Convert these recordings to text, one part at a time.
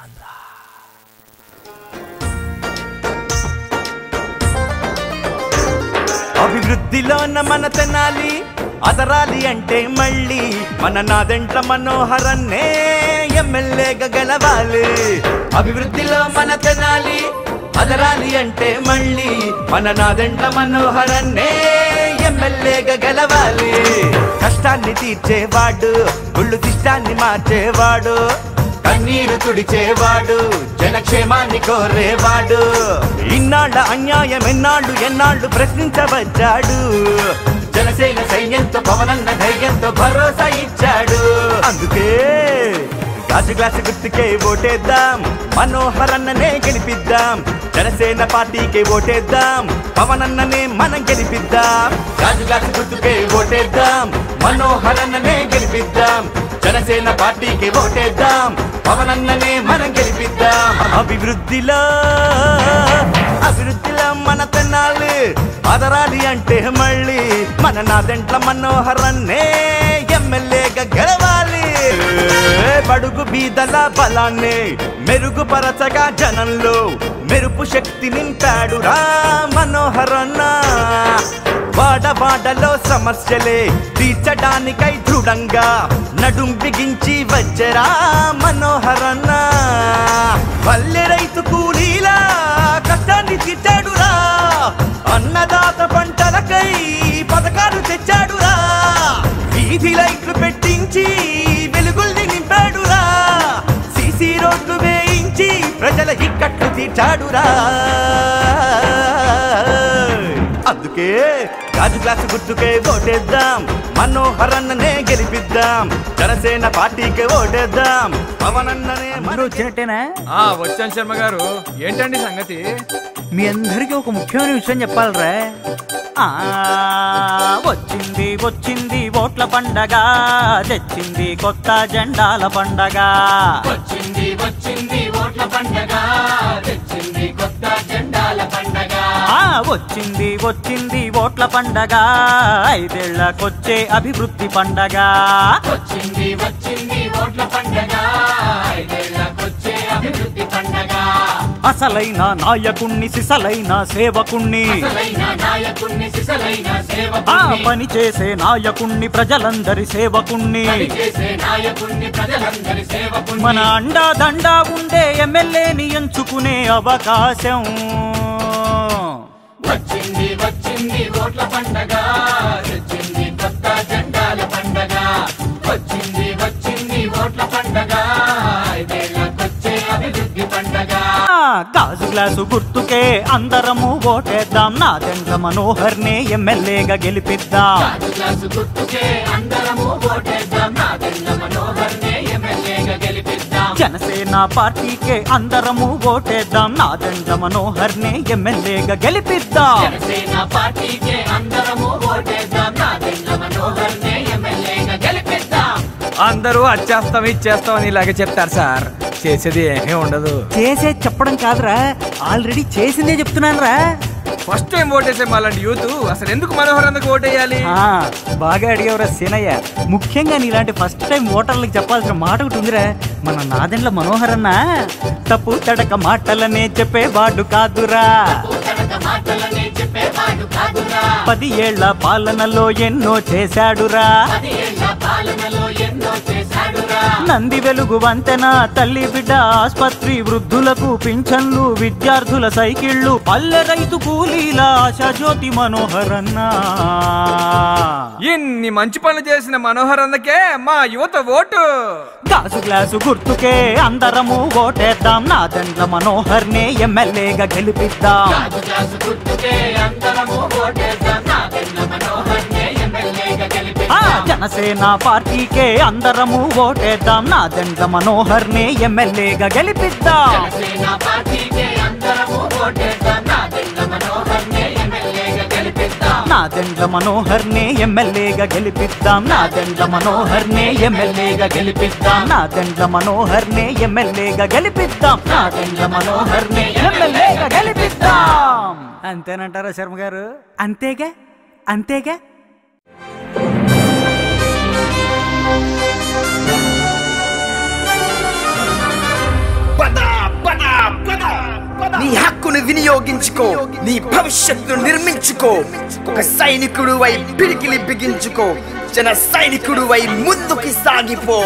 అభివృద్ధిలోన మన తెనాలి అదరాలి అంటే మళ్ళీ మన నాదెంట్ల మనోహరన్నే ఎమ్మెల్యేగా గెలవాలి అభివృద్ధిలో మన తెనాలి అదరాలి అంటే మళ్ళీ మన నాదెంట్ల మనోహరన్నే ఎమ్మెల్యేగా గెలవాలి కష్టాన్ని తీర్చేవాడు గుళ్ళు దిష్టాన్ని మార్చేవాడు కన్నీరు తుడిచేవాడు జనక్షేమాన్ని కోరేవాడు ఇన్నాళ్ళ అన్యాయం ఎన్నాళ్ళు ఎన్నాళ్ళు ప్రశ్నించవచ్చాడు జనసేన సైన్యంతో పవనన్న ధైర్యంతో భరోసా ఇచ్చాడు అందుకే గాజు గ్లాసు గుర్తుకే ఓటేద్దాం మనోహరన్ననే గెలిపిద్దాం జనసేన పార్టీకే ఓటేద్దాం పవనన్ననే మనం గెలిపిద్దాం గాజు గ్లాసు గుర్తుకే ఓటేద్దాం మనోహరన్ననే గెలిపిద్దాం జనసేన పార్టీకి ఓటేద్దాం పవనన్ననే మనం గెలిపిద్దాం అభివృద్ధిలో అభివృద్ధిలో మన తెనాలి అదరాలి అంటే మళ్ళీ మన నాదెంట్ల మనోహరన్నే ఎమ్మెల్యేగా గెలవాలి బడుగు బీదల బలాన్ని మెరుగుపరచగా జనంలో మెరుపు శక్తి నింపాడురా మనోహరన్న వాడవాడలో సమస్యలే తీర్చడానికై దృఢంగా నడుం బిగించి వచ్చరా మనోహరన్న పల్లె రైతు కూలీలా కష్టాన్ని తీర్చాడురా అన్నదాత పంటలకై పథకాలు తెచ్చాడురా వీధి లైట్లు పెట్టించి వెలుగుల్ని నింపాడురా సీసీ రోడ్లు వేయించి ప్రజల ఇక్కట్లు తీర్చాడురా అందుకే గాజు గ్లాసు గుర్తుకే ఓటేద్దాం మనోహరన్ననే గెలిపిద్దాం జనసేన పార్టీకి ఓటేద్దాం పవనన్ననే అందరూ వచ్చినట్టేనా ఆ వచ్చాను శర్మ గారు ఏంటండి సంగతి మీ అందరికీ ఒక ముఖ్యమైన విషయం చెప్పాలరా ఆ, వచ్చింది వచ్చింది ఓట్ల పండగ తెచ్చింది కొత్త జెండాల పండగ వచ్చింది వచ్చింది ఓట్ల పండగ తెచ్చింది కొత్త జెండాల పండగ ఆ వచ్చింది వచ్చింది ఓట్ల పండగ ఐదేళ్లకొచ్చే అభివృద్ధి పండగ వచ్చింది వచ్చింది ఓట్ల పండగ ఐదేళ్లకొచ్చే అభివృద్ధి పండగ అసలైన నాయకుణ్ణి సిసలైన సేవకుణ్ణి అసలైన నాయకుణ్ణి సిసలైన ఆ సేవకుణ్ణి పని చేసే నాయకుణ్ణి ప్రజలందరి సేవకుణ్ణి చేసే నాయకుణ్ణి ప్రజలందరి సేవకుణ్ణి మన అండా దండా ఉండే ఎమ్మెల్యేని ఎంచుకునే అవకాశం వచ్చింది వచ్చింది ఓట్ల పండగ తెచ్చింది కొత్త జెండాల పండగ వచ్చింది వచ్చింది ఓట్ల పండగ ఐదేళ్లకొచ్చే అభివృద్ధి పండగ ఆ, గాజు గ్లాసు గుర్తుకే అందరము ఓటేద్దాం నా దెండ్ల మనోహర్నే ఎమ్మెల్యేగా గెలిపిద్దాం కాదు గ్లాసు గుర్తుకే అందరము ఓటేద్దాం నా తెల్ల మనోహర్నే ఎమ్మెల్యేగా గెలిపిద్దాం జనసేన పార్టీకే అందరము ఓటేద్దాం నా దెండ్ల మనోహర్నే ఎమ్మెల్యేగా గెలిపిద్దాం జనసేన పార్టీకే అందరము ఓటేద్దాం నా తెల్ల మనోహర్నే ఎమ్మెల్యేగా గెలిపిద్దాం అందరూ వచ్చేస్తాం ఇచ్చేస్తాం అని ఇలాగే చెప్తారు సార్ చేసేది ఏమీ ఉండదు చేసే చెప్పడం కాదురా ఆల్రెడీ చేసిందే చెప్తున్నాను రా ఫస్ట్ టైం ఓటేసే మాలాంటి యూత్ అసలు ఎందుకు మనోహర్ అందుకు ఓటేయాలి ఆ, బాగా అడిగేవరా సీనయ్య ముఖ్యంగా నీలాంటి ఫస్ట్ టైం ఓటర్లకు చెప్పాల్సిన మాట ఒకటి ఉందిరా మన నాదెండ్ల మనోహర్ అన్న తప్పు తడక మాటలనే చెప్పేవాడు కాదురా తనక మాటలనే చెప్పేవాడు కాదురా పది ఏళ్ల పాలనలో ఎన్నో చేశాడురా పది ఏళ్ల పాలనలో ఎన్నో చేశాడురా నంది వెలుగు వంతెన తల్లి బిడ్డ ఆస్పత్రి వృద్ధులకు పింఛన్లు విద్యార్థుల సైకిళ్లు పల్లె రైతు కూలీల ఆశాజ్యోతి మనోహర్ అన్నా ఇన్ని మంచి పనులు చేసిన మనోహర్ అందుకే మా యువత ఓటు గాజు గ్లాసు గుర్తుకే అందరము ఓటేద్దాం నా దండ్ల మనోహర్ నే ఎమ్మెల్యేగా గెలిపిద్దాం కాదు గ్లాసు గుర్తుకే అందరము ఓటేద్దాం నా తెల్ల మనోహర్నే ఎమ్మెల్యేగా ఆ గెలిపిద్దాం జనసేన పార్టీకే అందరము ఓటేద్దాం నా దండ్ల మనోహర్ నే ఎమ్మెల్యేగా గెలిపిద్దాం జనసేన పార్టీకే అందరము ఓటేద్దాం నా తెల్ల మనోహర్నే ఎమ్మెల్యేగా గెలిపిద్దాం నా దండ్ల మనోహర్ నే ఎమ్మెల్యేగా గెలిపిద్దాం నా దండ్ల మనోహర్ నే ఎమ్మెల్యేగా గెలిపిద్దాం నా దండ్ల మనోహర్ నే ఎమ్మెల్యేగా గెలిపిద్దాం నా దండ్ల మనోహర్ నే ఎమ్మెల్యేగా గెలిపిద్దాం అంతేనంటారా శర్మ గారు అంతేగా అంతేగా పద హక్కును వినియోగించుకో నీ భవిష్యత్తును నిర్మించుకో ఒక సైనికుడు వై పిడికిలి బిగించుకో జన సైనికుడు వై ముందుకి సాగిపో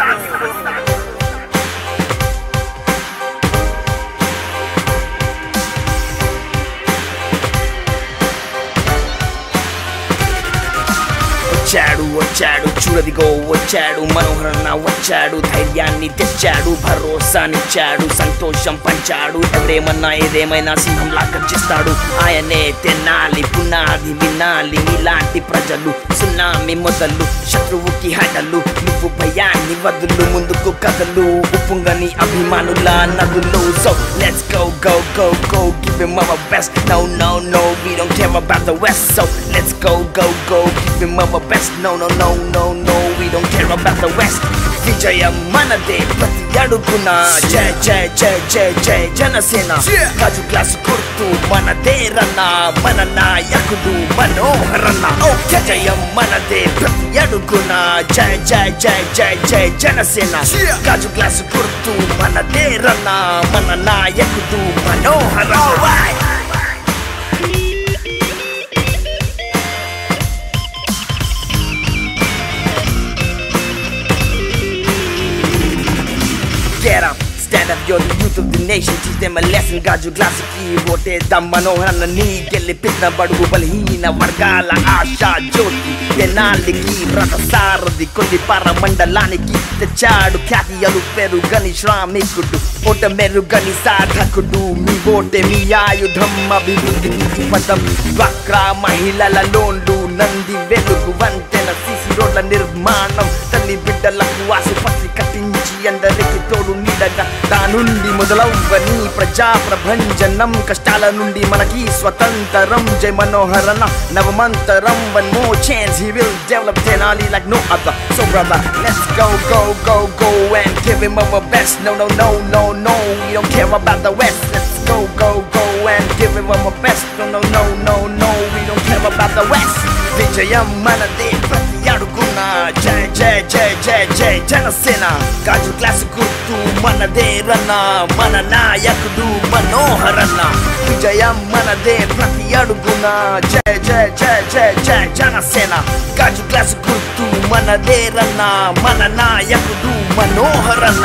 వచ్చాడు వచ్చాడు చూడదిగో వచ్చాడు మనోహరన్న వచ్చాడు ధైర్యాన్ని తెచ్చాడు భరోసానిచ్చాడు సంతోషం పంచాడు ఎవరేమన్నా ఏదేమైనా సింహంలా గర్జిస్తాడు ఆయనే తెనాలి పునాది వినాలి నీలాంటి ప్రజలు సునామి మొదలు శత్రువుకి హడలు నువ్వు భయాన్ని వదులు ముందుకు కదలు ఉప్పొంగని అభిమానుల నదులు so let's go go go go give him our best no no no we don't care about the west so let's go go go give him our best no no no no no we don't care about the west విజయం మనదే ప్రతి అడుగున జయ జయ జయ జయ జయ జనసేన కాజు glass గుర్తు మనదే రన్న మన నాయకుడు మనోహరన్న ఓ జయం మనదే ప్రతి అడుగున జయ జయ జయ జయ జయ జనసేన కాజు గ్లాస్ గుర్తు మనదే రన్న మన నాయకుడు Manohar Get up, stand up, you're the youth of the nation. Teach them a lesson, గాజు గ్లాసు కి ఓటేద్దాం మనోహరన్న నీ గెలిపిన బడుగు బలహీన వర్గాల ఆశా జ్యోతి తెనాలికి రథ సారథి కొన్ని పర మండలానికి తెచ్చాడు ఖ్యాతి అలు పెరుగని శ్రామికుడు ఓట మెరుగని సాధకుడు మీ ఓటే మీ ఆయుధం అభివృద్ధి పదం డ్వాక్రా మహిళల లోన్లు నంది వెలుగు వంతెన సిసి రోడ్ల నిర్మాణం తల్లి బిడ్డలకు ఆసుపత్రి కట్టించి అందరికి తోడు నీడగా దానుండి మొదలవ్వని ప్రజా ప్రభంజనం కష్టాల నుండి మనకి స్వతంత్రం జై మనోహరణ నవమంతరం one more chance he will develop Tenali like no other so brother let's go go go go and give him our best no no no no no we don't care about the west let's go go go and give him our best no no no no no we don't care about the west విజయం మనదే ప్రతి అడుగున జయ జయ జయ జయ జయ జనసేన గాజు class గుర్తు మనదే రన్న మన నాయకుడు మనోహరన్న విజయం మనదే ప్రతి అడుగున జయ జయ జయ జయ జయ జనసేన గాజు క్లాస్ గుర్తు మనదే రన్న మన నాయకుడు మనోహరన్న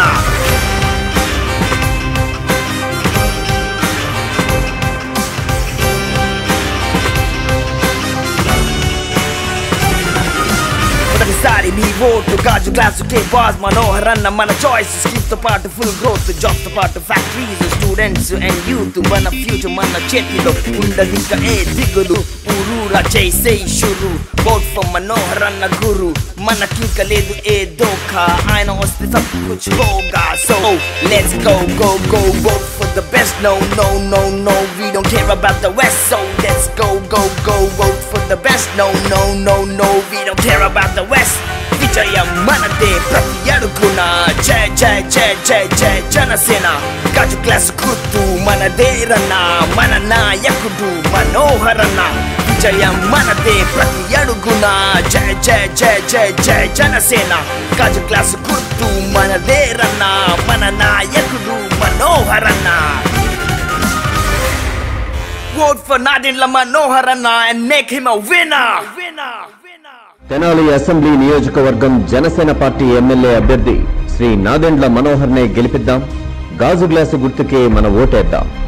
మొదటిసారి మీ ఓటు గాజు గ్లాసు కే బాస్ మనోహరన్న మన చాయిస్ స్కిప్ తో పాటు ఫుల్ గ్రోత్ జాబ్ తో పాటు ఫ్యాక్టరీస్ స్టూడెంట్స్ అండ్ యూత్ మన ఫ్యూచర్ మన చేతిలో ఉండదిక ఏ దిగులు ఊరూరా చేసే షురు ఓట్ ఫర్ మనోహరన్న గురు మనకింక లేదు ఏ దోఖా ఆయన వస్తే సబ్ కుచ్ హోగా so let's go go go vote for the best no no no no we don't care about the west so let's go go go vote for the best no no no no we don't care about the west విజయం మనదే ప్రతి అడుగున జయ జయ జయ జయ జయ జనసేన గాజు class గుర్తు మనదే రన్న మన నాయకుడు మనోహరన్న విజయం మనదే ప్రతి అడుగున జయ జయ జయ జయ జయ జనసేన గాజు క్లాస్ గుర్తు మనదే రన్న మన నాయకుడు మనోహరన్న Vote for Nadine Manoharana and make him a winner. Winner. Tenali assembly నియోజకవర్గం జనసేన పార్టీ ఎమ్మెల్యే అభ్యర్థి శ్రీ నాదెండ్ల మనోహర్నే గెలిపిద్దాం గాజు గ్లాసు గుర్తుకే మన ఓటేద్దాం